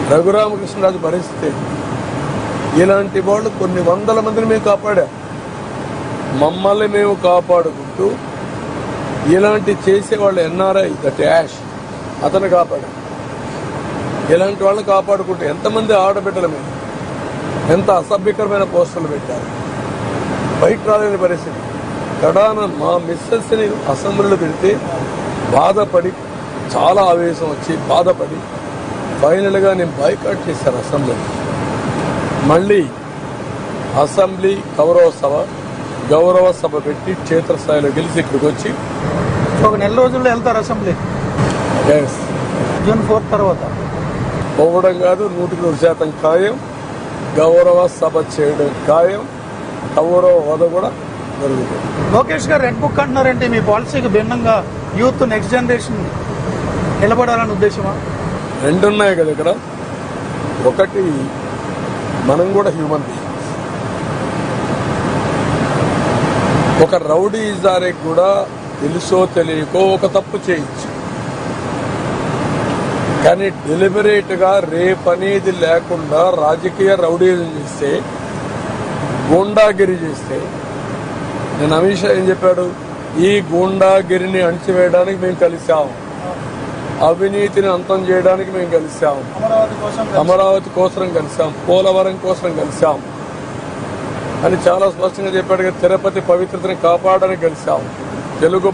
రఘురామకృష్ణరాజు పరిస్థితి ఏంటి? ఇలాంటి వాళ్ళు కొన్ని వందల మందిని మేము కాపాడాం మమ్మల్ని మేము కాపాడుకుంటూ ఇలాంటి చేసేవాళ్ళు ఎన్ఆర్ఐ దట్ యాష్ అతను కాపాడాం ఇలాంటి వాళ్ళని కాపాడుకుంటూ ఎంతమంది ఆడబిడ్డల మీద ఎంత అసభ్యకరమైన పోస్టులు పెట్టారు బయట రాలేని పరిస్థితి కడాన మా మిస్సెస్ని అసెంబ్లీలో పెడితే బాధపడి చాలా ఆవేశం వచ్చి బాధపడి ఫైనల్గా నేను బైకాట్ చేశాను అసెంబ్లీ మళ్ళీ అసెంబ్లీ గౌరవ సభ గౌరవ సభ పెట్టి క్షేత్రస్థాయిలో గెలిచి ఇక్కడికి వచ్చి ఒక నెల రోజుల్లో వెళ్తారు అసెంబ్లీ yes, జూన్ ఫోర్త్ తర్వాత పోవడం కాదు నూటికి నూరు శాతం ఖాయం గౌరవ సభ చేయడం ఖాయం గౌరవ హోదా కూడా జరుగుతుంది లోకేష్ గారు రెడ్ బుక్ అంటున్నారంటే మీ పాలసీకి భిన్నంగా యూత్ నెక్స్ట్ జనరేషన్ నిలబడాలని ఉద్దేశమా రెండు ఉన్నాయి కదా ఇక్కడ ఒకటి మనం కూడా హ్యూమన్ బీయింగ్ ఒక రౌడీ ఇజారికి కూడా తెలుసో తెలియకో ఒక తప్పు చేయొచ్చు కానీ డెలిబరేట్ గా రేప్ అనేది లేకుండా రాజకీయ రౌడీజం చేస్తే గూండాగిరి చేస్తే నేను అమిత్ షా ఏం చెప్పాడు ఈ గూండాగిరిని అణిచివేయడానికి మేము కలిసాం అవినీతిని అంతం చేయడానికి మేము కలిసాం అమరావతి కోసం అమరావతి కోసం కలిసాం పోలవరం కోసం కలిసాం అని చాలా స్పష్టంగా చెప్పాడు కదా, తిరుపతి పవిత్రతని కాపాడడానికి కలిసాం తెలుగు